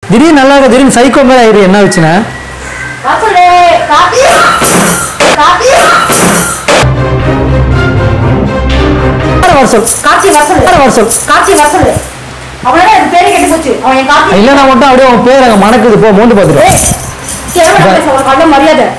திடீர்னு நல்லா இருக்க திடீர்னு சைக்கோ மாதிரி ஆயிரு என்ன வச்சுனா வாசலே காப்பி காப்பி வர சொல் காட்சி வசல் வர சொல் காட்சி வசல் அவ்வளவுதான் எனக்கு பேரு கெட்டு போச்சு அவன் என் காப்பி இல்லைன்னா மட்டும் அப்படியே உன் பேர் அங்கே மணக்குது போ மோந்து பார்த்துட்டு ஏய், கேவலம் பேச உனக்கு அவ்வளவு மரியாதை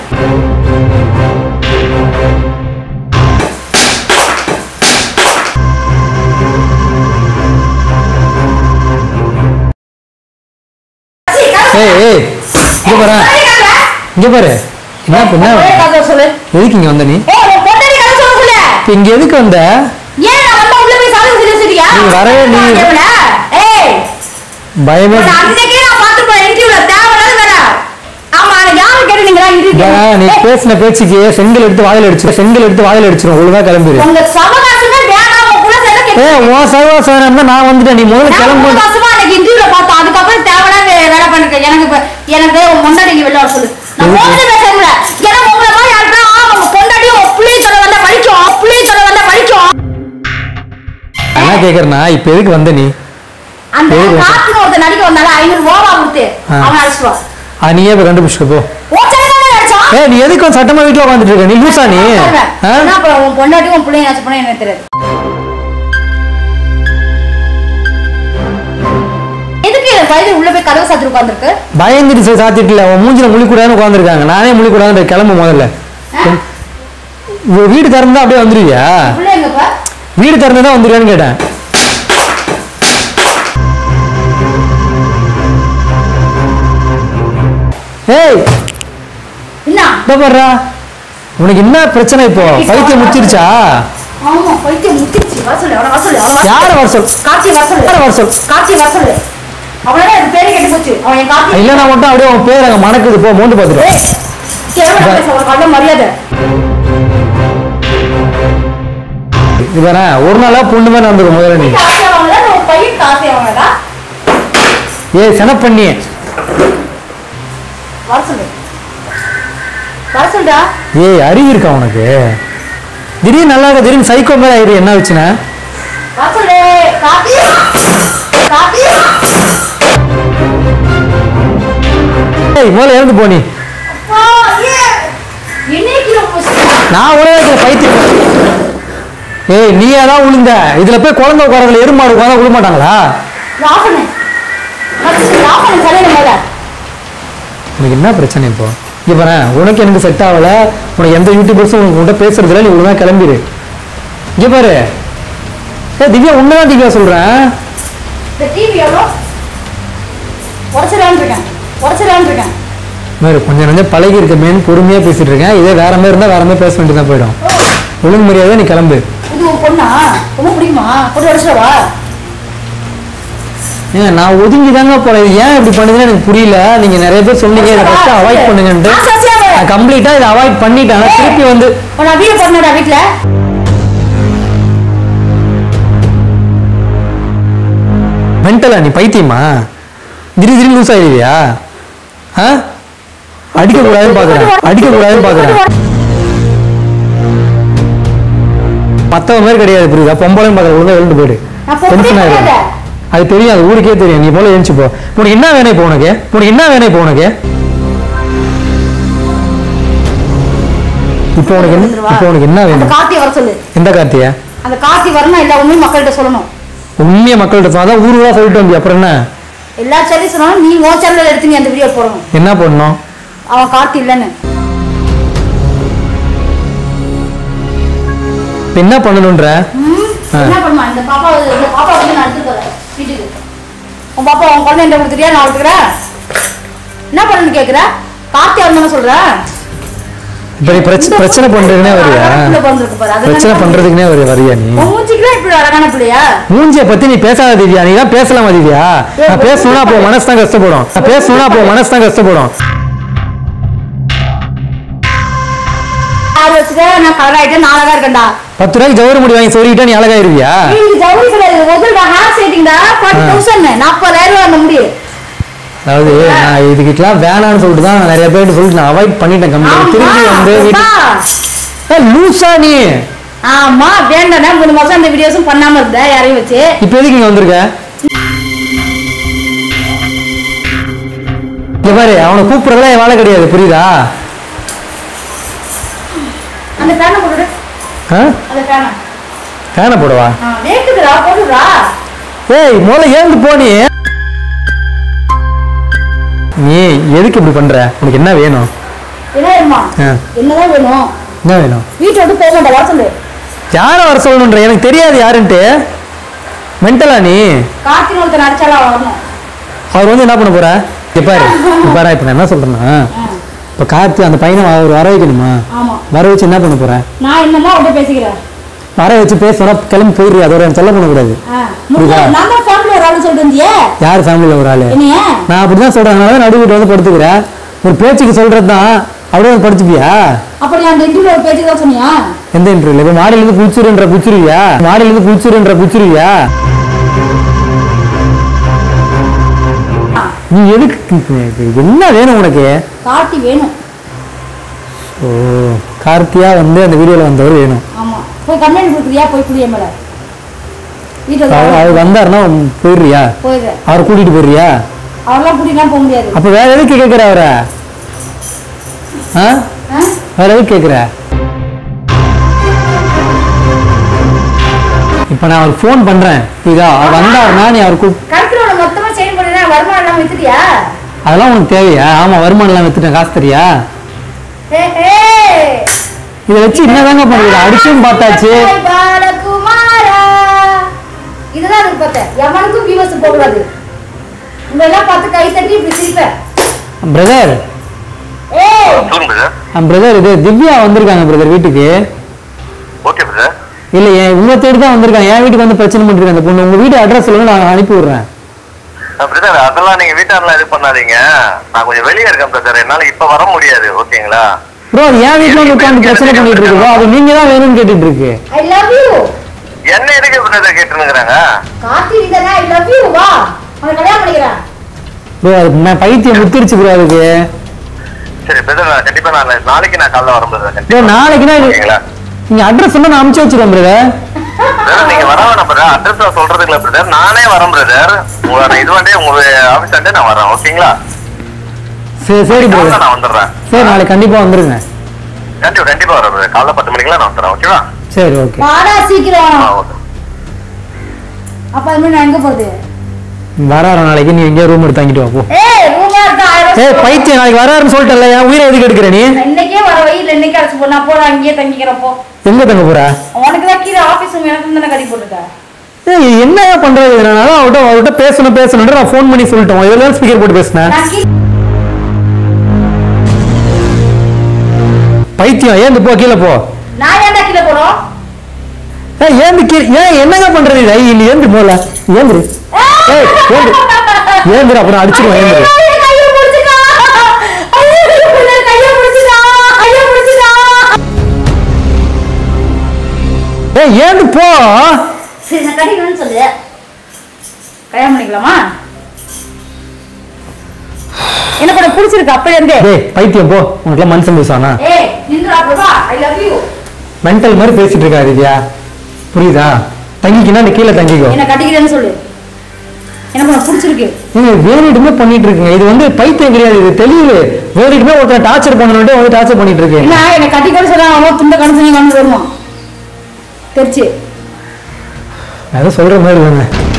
காசி, காசி. ஏய் ஏய் இங்க பாரு பொண்டாட்டி கதை. இங்க பாரு என்ன இப்ப என்ன ஒரே கதை சொல்லு எதுக்கு இங்க வந்த நீ ஏய், உன் பொண்டாட்டி கதை சொல்ல சொல்லு. இப்ப இங்க எதுக்கு வந்த ஏன் நான் வந்தா உள்ள போய் சாதகம் செஞ்சு வச்சிருக்கியா? நீ வரவே நீ- கேவல. ஏய், பயமே உன்னை அன்னைக்கே நான் பார்த்துப்பேன் interviewல. தேவையில்லாத வேலை. ஆமா, நான் யாரை கேட்டு நீங்க எல்லாம் interview ஏன் நீ ஏய், பேசின பேச்சுக்கு செங்கல் எடுத்து வாயில அடிச்சிடும் செங்கல் எடுத்து வாயில அடிச்சிடும் ஒழுங்கா கிளம்பிடு உங்க சவகாசமே வேணாம், உன் கூட சேர்ந்தா கெட்டு ஏ உன் சர்வாசனம் இருந்தா நான் வந்துட்டேன் நீ முதல்ல நான் கிளம்பு மூணு மாசமா அன்னைக்கு interviewல பார்த்தேன். அதுக்கப்புறம் தேவையில்லாத வே- வேலை பண்ணிருக்கேன். எனக்கு இப்ப- எனக்கு உன் பொண்டாட்டி இங்க வெளில வர சொல்லு. நான் எதுக்கு? மோசம் பேசல. ஏன்னா உங்களை மாதிரி யாருக்கா, ஆ, உங்க பொண்டாட்டியும் உன் புள்ளையும் சொல்ல வந்தா வலிக்கும். உன் புள்ளையும் சொல்ல வந்தா வலிக்கும். என்ன கேக்குறனா இப்ப எதுக்கு வந்த நீ அந்த எதுக்கு? காத்துன்னு ஒருத்தன் நடிக்க வந்தால ஐநூறு ரூபா கொடுத்து ஆ. அவன் அழைச்சிட்டு வா அது நீயே போய் கண்டுபிடிச்சுக்க போ உன் சைடு தானே அடிச்சான்? ஏ நீ எதுக்கு வந்து சட்டமா வீட்டுல உட்காந்துட்டு இருக்க நீ லூசா நீ சொல்றேன். ஆ? ஏன்னா அப்புறம் உன் பொண்டாட்டியும் உன் பிள்ளையும் ஏதாச்சும் பண்ணா எனக்கு தெரியாது எதுக்கு என் வயது உள்ள போய் கதவை சாத்திட்டு உட்காந்துருக்கு பயந்துட்டு சரி சாத்திட்டுல உன் மூஞ்சில முழி கூடாதுன்னு உட்காந்துருக்காங்க நானே முழி கூடாது கிளம்பு முதல்ல உன் வீடு திறந்தா அப்படியே வந்துருவியா பிள்ளை எங்கப்பா வீடு திறந்தா வந்துருவியான்னு கேட்டேன் ஏய் என்ன இதோ பாருடா உனக்கு என்ன பிரச்சனை இப்போ பைத்தியம் முச்சிருச்சா ஆமா பைத்தியம் முத்திருச்சு வர சொல்லு அவனை வர சொல்லு அவனை வர சொல்லு. யார வர சொல் காட்சி வர சொல்லு யார வர சொல் காட்சி வர சொல்லு அவ்வளவுதான் எனக்கு பேரு கெட்டு போச்சு அவன் என் காப்பி இல்லைன்னா மட்டும் அப்படியே உன் பேர் அங்க மணக்குது போ மோந்து பார்த்துட்டு ஏய், கேவலம் பேச உனக்கு அவ்வளவு மரியாதை இது வேற ஒரு நாளா பொண்ணு மாதிரி நடந்துக்கும் முதல்ல நீ காசு அவங்கதான் உன் பையன் காசு அவங்கடா ஏய் செனப்பண்ணி வர சொல்லு வர சொல்லுடா ஏய் அறிவு இருக்கா உனக்கு திடீர்னு நல்லா இருக்க திடீர்னு சைக்கோ மாதிரி ஆயிரு என்ன வச்சுனா வர சொல்லு காப்பி காப்பி ஏய் முதல்ல இறந்து போ நீ அப்பா, ஏன்? இன்னைக்கு ரொம்ப நான் உடனே பைத்தியம் ஏய் நீ தான் விழுந்த இதுல போய் குழந்தை உட்காரங்கள எருமாடு உட்காந்தா விழ மாட்டாங்களா ராசனு ராசனு சரியான மேல உனக்கு என்ன பிரச்சனை இப்போ இங்க பாரு உனக்கு எனக்கு செட் ஆகல உனக்கு எந்த யூடியூபர்ஸும் உனக்கு உன்கிட்ட பேசுறது இல்லை நீ ஒழுங்கா கிளம்பிடு இங்க பாரு ஏ திவ்யா உண்மைதான் திவ்யா சொல்றேன் இந்த டிவி எவ்வளோ உடச்சிடலான்னு இருக்கேன் உடச்சிடலான்னு இருக்கேன் மாதிரி கொஞ்சம் கொஞ்சம் பழகி இருக்கமேன்னு பொறுமையா பேசிட்டு இருக்கேன் இதே வேற மாதிரி இருந்தா வேற மாதிரி பேச வேண்டியதான் போயிடும் ஒழுங்கு மரியாதை நீ கிளம்பு இது உன் பொண்ணா ரொம்ப பிடிக்குமா போட்டு உடச்சிடவா ஏங்க நான் ஒதுங்கி தாங்க போறேன் இது ஏன் இப்படி பண்ணுதுன்னு எனக்கு புரியல நீங்க நிறைய பேர் சொன்னீங்க இதை ஃபர்ஸ்ட் அவாய்ட் பண்ணுங்கன்ட்டு ஆசை ஆசையா வர. நான் கம்ப்ளீட்டா இதை அவாய்ட் பண்ணிட்டேன் ஆனா திருப்பி வந்து உன்னை வீடு போடணுடா வீட்டுல மென்டலா நீ பைத்தியமா திடீர் திடீர்னு லூஸ் ஆயிடுவியா ஆ அடிக்க கூடாதுன்னு பாக்குறேன் அடிக்க கூடாதுன்னு பாக்குறேன் மத்தவங்க மாதிரி கிடையாது புரியுதா பொம்பளையும் பார்க்கற ஒழுங்கா எழுந்து போயிடு நான் பொம்பளை டென்ஷன் ஆயிடும் கிடையாது. அது தெரியும் அது ஊருக்கே தெரியும் நீ போல எழுந்துச்சு போ உனக்கு என்ன வேணும் இப்போ உனக்கு உனக்கு என்ன வேணும் இப்போ உனக்கு இப்போ உனக்கு என்ன இப்போ உனக்கு என்ன அந்த வேணும் கார்த்தியை வர சொல்லு எந்த கார்த்தியா அந்த கார்த்தி வரணும் எல்லா உண்மையும் மக்கள்கிட்ட சொல்லணும் உண்மையா மக்கள்கிட்ட சொன்னா தான் ஊர் ஊரா சொல்லிட்டு வந்தி அப்புறம் என்ன எல்லா சேனலும் சொன்னாலும் நீ உன் சேனல்ல எடுத்து நீ அந்த வீடியோ போடணும் என்ன பண்ணணும் அவன் கார்த்தி இல்லைன்னு இப்ப என்ன பண்ணணுன்ற ம், ஆ. என்ன பண்ணுமா இந்த பாப்பா இந்த பாப்பா வந்து நான் எடுத்துட்டு போறேன் வீட்டுக்கு உன் பாப்பா உன் குழந்தை என்கிட்ட கொடுத்துட்டியா நான் வளர்த்துக்கிறேன் என்ன பண்ணணும்னு கேக்குற கார்த்தி வரணும்னு சொல்றேன் இப்ப நீ பிரச்சனை பிரச்சனை பண்றதுக்குனே வரியா உள்ள பிறந்திருக்கு பாரு, அதனால பிரச்சனை தான் பண்றதுக்குனே வரி வரியா நீ உன் மூஞ்சிக்குலாம் இப்படி அழகான பிள்ளையா மூஞ்சிய பத்தி நீ பேசாத திவ்யா நீ தான் பேசலாமா திவ்யா நான் பேசணும்னா அப்போ மனசு தான் கஷ்டப்படும் நான் பேசணும்னா அப்போ மனசு தான் கஷ்டப்படும் அதை வச்சுக்க நான் கலர் ஆயிட்டேன் நான் அழகா இருக்கேன்டா பத்து ரூபாய்க்கு ஜவுரி முடி வாங்கி சொல்லிட்டா நீ அழகாயிருவியா இது ஜவுளி கிடையாது முதல்டா ஹேர் செட்டிங்டா ஃபார்ட்டி தௌசண்ட் நாற்பதாயிரம் ரூபா அந்த முடி அதாவது நான் இதுக்கிட்டலாம் வேணாம்னு சொல்லிட்டு தான் நான் நிறைய பேர்ட்டு சொல்லிட்டு நான் அவாய்ட் பண்ணிட்டேன் கம்மி திரும்பி வந்து ஆமா வீட்டு லூசா நீ ஆமா வேண்டாம் மூணு மாசம் அந்த வீடியோஸும் பண்ணாம இருந்த யாரையும் வச்சு இப்ப எதுக்கு இங்க வந்திருக்க இங்க பாரு அவனை கூப்பிடுறதுலாம் என் வேலை கிடையாது புரியுதா அந்த ஃபேனை போட்டுடு ஆ அந்த ஃபேனை ஃபேனை போடவா ஆ வேக்குதுடா போடுடா ஏய் முதல்ல ஏந்து போ நீ நீ எதுக்கு இப்படி பண்ற உனக்கு என்ன வேணும் என்ன வேணுமா ஆ, என்னதான் வேணும் என்ன வேணும் வீட்டை விட்டு போக மாட்டேன் வர சொல்லு யாரை வர சொல்லணுன்ற எனக்கு தெரியாது யாருன்ட்டு மென்டலா நீ கார்த்தின் ஒருத்தன் அடிச்சாலும் வரணும் அவர் வந்து என்ன பண்ண போற இப்ப பாரு இப்ப பாரு இப்ப நான் என்ன சொல்றேன்னா ஆ, இப்ப காத்து அந்த பையனை அவர் வர வைக்கணுமா ஆமா வர வச்சு என்ன பண்ண போற நான் என்னமோ அவட்ட பேசிக்கிறேன் வர வச்சு பேசுனா கிளம்பி போயிடுறியா அதோட எனக்கு சொல்ல பண்ணக்கூடாது ஆ, முடிஞ்சா புரியுதா? நான் தான் ஃபேமிலி ஒரு ஆளு சொல்லிட்டு இருந்தியே யார் ஃபேமிலியில ஒரு ஆளு என்னைய நான் அப்படிதான் சொல்றேன் அதனால தான் நடு வீட்டு வந்து படுத்துக்கிறேன் ஒரு பேச்சுக்கு சொல்றது தான் அப்படியே வந்து படுத்துப்பியா அப்படி அந்த இன்டர்வியூல ஒரு பேச்சு தான் சொன்னியா எந்த இன்டர்வியூல இப்ப மாடியில இருந்து குளிச்சுருன்ற குச்சிருவியா மாடியில இருந்து குளிச்சுருன்ற குச்சிருவியா நீ எதுக்கு இது என்ன வேணும் உனக்கு கார்த்தி வேணும் ஓ கார்த்தியா வந்து அந்த வீடியோல வந்தவர் வேணும் ஆமா போய் கம்ப்ளைண்ட் கொடுக்குறியா போய் குடிய மேல வீட்டுல அவர் அவர் வந்தாருன்னா போயிடுறியா போயிடுறேன் அவரை கூட்டிட்டு போயிடுறியா அவரெல்லாம் கூட்டிலாம் போக முடியாது அப்ப வேற எதுக்கு கேக்குற அவரை ஆ ஆ? வேற எதுக்கு கேக்குற இப்ப நான் அவருக்கு ஃபோன் பண்றேன் இதா அவர் வந்தாருன்னா நீ அவர் கூப் கருத்துல மொத்தமா செயின் பண்ணினா வருமானம் எல்லாம் வித்துட்டியா அதெல்லாம் உனக்கு தேவையா ஆமா வருமானம் எல்லாம் வித்துட்டேன் காசு தெரியா ஹே, ஹே. இதை வச்சு என்னதாங்க பண்ணுறது அடிச்சும் பார்த்தாச்சு ஹாய் பாலகுமாரா இதுதான் அதுக்கு பார்த்தேன் எவனுக்கும் வியூவர்ஸ் போகக்கூடாது உங்க எல்லாம் பார்த்து கை தட்டி இப்படி சிரிப்பேன் பிரதர் ஏய் சொல்லுங்க பிரதர் பிரதர் இது திவ்யா வந்திருக்காங்க பிரதர் வீட்டுக்கு ஓகே பிரதர் இல்ல என் உங்க தேடி தான் வந்திருக்காங்க என் வீட்டுக்கு வந்து பிரச்சனை பண்ணிருக்காங்க அந்த பொண்ணு உங்க வீட்டு அட்ரஸ் சொல்லுங்க நான் அனுப்பி விடுறேன் பிரதர் அதெல்லாம் நீங்க வீட்டாரெல்லாம் இது பண்ணாதீங்க நான் கொஞ்சம் வெளியே இருக்கேன் பிரதர் என்னால இப்ப வர முடியாது ஓகேங்களா ப்ரோ என் வீட்டுல வந்து உட்காந்து பிரச்சனை பண்ணிட்டு இருக்கு bro. அது நீங்க தான் வேணும்னு கேட்டுட்டு இருக்கு ஐ லவ் யூ என்ன எதுக்கு பிரதர் கேட்டுருங்கிறாங்க கார்த்தி இதனா ஐ லவ் யூ வா அவனை கல்யாணம் பண்ணிக்கிறேன் ப்ரோ அது நான் பைத்தியம் முத்திருச்சு ப்ரோ அதுக்கு சரி பிரதர் நான் கண்டிப்பா நான் நாளைக்கு நான் காலைல வரேன் பிரதர் ப்ரோ நாளைக்குனா இது- ஓகேங்களா நீங்க அட்ரஸ் சொன்னா நான் அனுப்பிச்சு வச்சிருவேன் பிரதர் பிரதர் நீங்க வர வேணாம் பிரதர் அட்ரஸ் நான் சொல்றதுக்கு இல்ல பிரதர் நானே வரேன் பிரதர் உங்க நான் இது வண்டே உங்க ஆபீஸ் வண்டே நான் வரேன் ஓகேங்களா சரி சரி காலைல பிரதர் நான் வந்துடுறேன் சரி நாளைக்கு கண்டிப்பா வந்துருங்க கண்டிப்பா கண்டிப்பா வரேன் பிரதர் காலைல பத்து மணிக்கெல்லாம் நான் வந்துடுறேன் ஓகேவா சரி ஓகே வாடா சீக்கிரம் ஆ ஓகே அப்ப அது மாதிரி நான் எங்க போறது வராரு நாளைக்கு நீ எங்கேயோ ரூம் எடுத்து தங்கிட்டு வா போ ஏய் ரூமா இருக்கா ஆயிரம் ஏய் பைத்தியம் நாளைக்கு வராருன்னு சொல்லிட்டல என் உயிரை எதுக்கு எடுக்கிற நீ இன்னைக்கே வர வெயில் இன்னைக்கு அழைச்சு போ நான் போட அங்கேயே தங்கிக்கிறேன் போ எங்க தங்க போற உனக்கு தான் கீழே ஆபீஸ் எனக்கு தானே கட்டி போட்டுருக்க ஏய் என்னையா பண்றது நான் அவர்கிட்ட அவர்கிட்ட பேசணும் பேசணும்னு நான் ஃபோன் பண்ணி சொல்லிட்டோம் இதெல்லாம் ஸ்பீக்கர் போட்டு பேசினேன் நான் கீழே பைத்தியம் ஏந்து போ கீழே போ நான் ஏன்டா கீழே போனோம் ஏய் ஏந்து கீழே ஏன் என்னங்க பண்றது இது? ஐய், நீ ஏந்து போல ஏந்துரு ஏய் ஏந்து ஏந்துரு அப்புறம் அடிச்சிருவேன் ஏந்துரு கையை பிடிச்சிக்கா ஐயோ கையை பிடிச்சிக்கா கையை பிடிச்சிக்கா ஏய் ஏந்து போ சரி நான் கட்டிக்கணும்னு சொல்லு கல்யாணம் பண்ணிக்கலாமா எனக்கு உனக்கு பிடிச்சிருக்கு அப்படி இருந்தே டேய் பைத்தியம் போ உனக்குலாம் மனுஷன் பேசுவானா ஏய் நின்றா Prabha I love you mental மாதிரி பேசிட்டு இருக்கா திவ்யா புரியுதா தங்கிக்கினா நீ கீழே தங்கிக்கோ என்ன கட்டிக்கிறேன்னு சொல்லு எனக்கு உனக்கு பிடிச்சிருக்கு நீங்க வேணுட்டுமே பண்ணிட்டு இருக்கீங்க இது வந்து பைத்தியம் கிடையாது இது தெளிவு வேணுட்டுமே ஒருத்தர் டார்ச்சர் பண்ணணுட்டு வந்து டார்ச்சர் பண்ணிட்டு இருக்கீங்க என்ன என்னை கட்டிக்கணும்னு சொன்னா அவன் துண்ட கணசனி வந்து வருவான் தெரிச்சு நான் ஏதோ சொல்ற மாதிரி தானே